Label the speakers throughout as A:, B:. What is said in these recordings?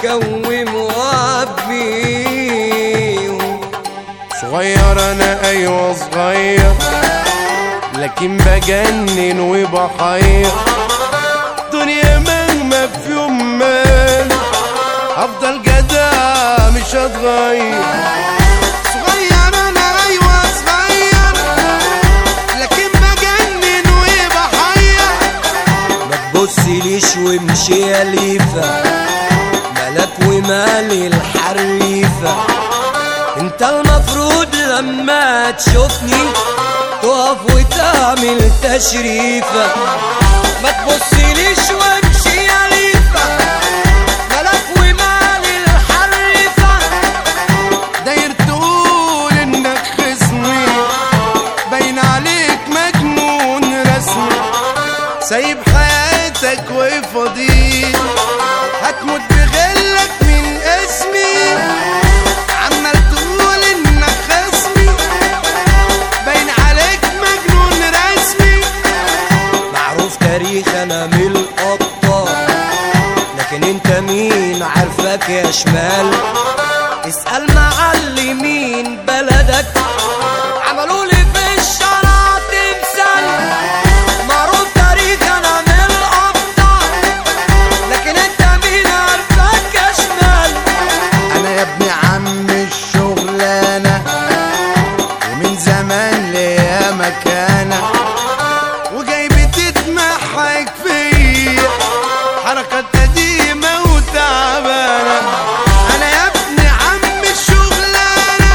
A: بكوم وابيهم
B: صغير انا ايوه صغير لكن بجنن وبحير دنيا مهما في يوم مال افضل جدع مش هتغير صغير انا ايوه صغير لكن بجنن وبحير
A: ما تبصليش وامشي يا ليفة ملك ومالي الحريفة انت المفروض لما تشوفني تقف وتعمل تشريفة ما تبصليش وامشي يا ليفة ملك ومالي الحريفة
B: داير تقول انك خصمي باين عليك مجنون رسمي سايب حياتك وفضيل هتموت بغلك من اسمي عمال تقول انك خصمي باين عليك مجنون رسمي
A: معروف تاريخ انا من الابطال لكن انت مين عارفك يا شمال اسأل معلمين بلدك عملوا لي في الشارع تمثال معروف تاريخ انا من الابطال لكن انت مين عارفك يا شمال
B: انا يا ابن عم الشغلانه ومن زمان ليا مكانه وجاي بتتمحك فيا حركات قديمه وتعبانه انا يا ابن عم الشغلانه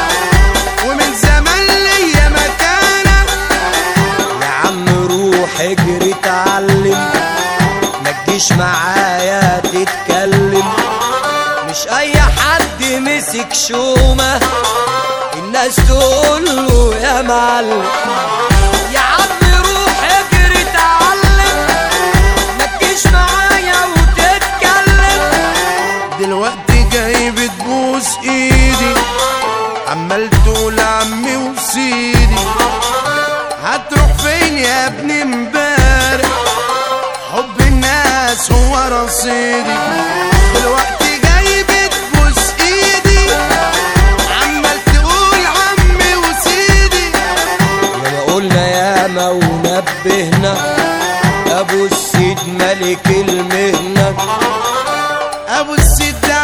B: ومن زمان ليا مكانه
A: يا عم روح اجري اتعلم ما تجيش معايا تتكلم مش اي حد مسك شومة الناس تقول له يا معلم يا عم روح اجري اتعلم ما تجيش معايا وتتكلم
B: دلوقتي جاي بتبوس ايدي عمال تقول عمي وسيدي هتروح فين يا ابن امبارح حب الناس هو رصيدي دلوقتي جاي بتبوس ايدي عمال تقول عمي وسيدي
A: ياما قلنا ياما ونبهنا ابو السيد ملك المهنه
B: ابو السيد ده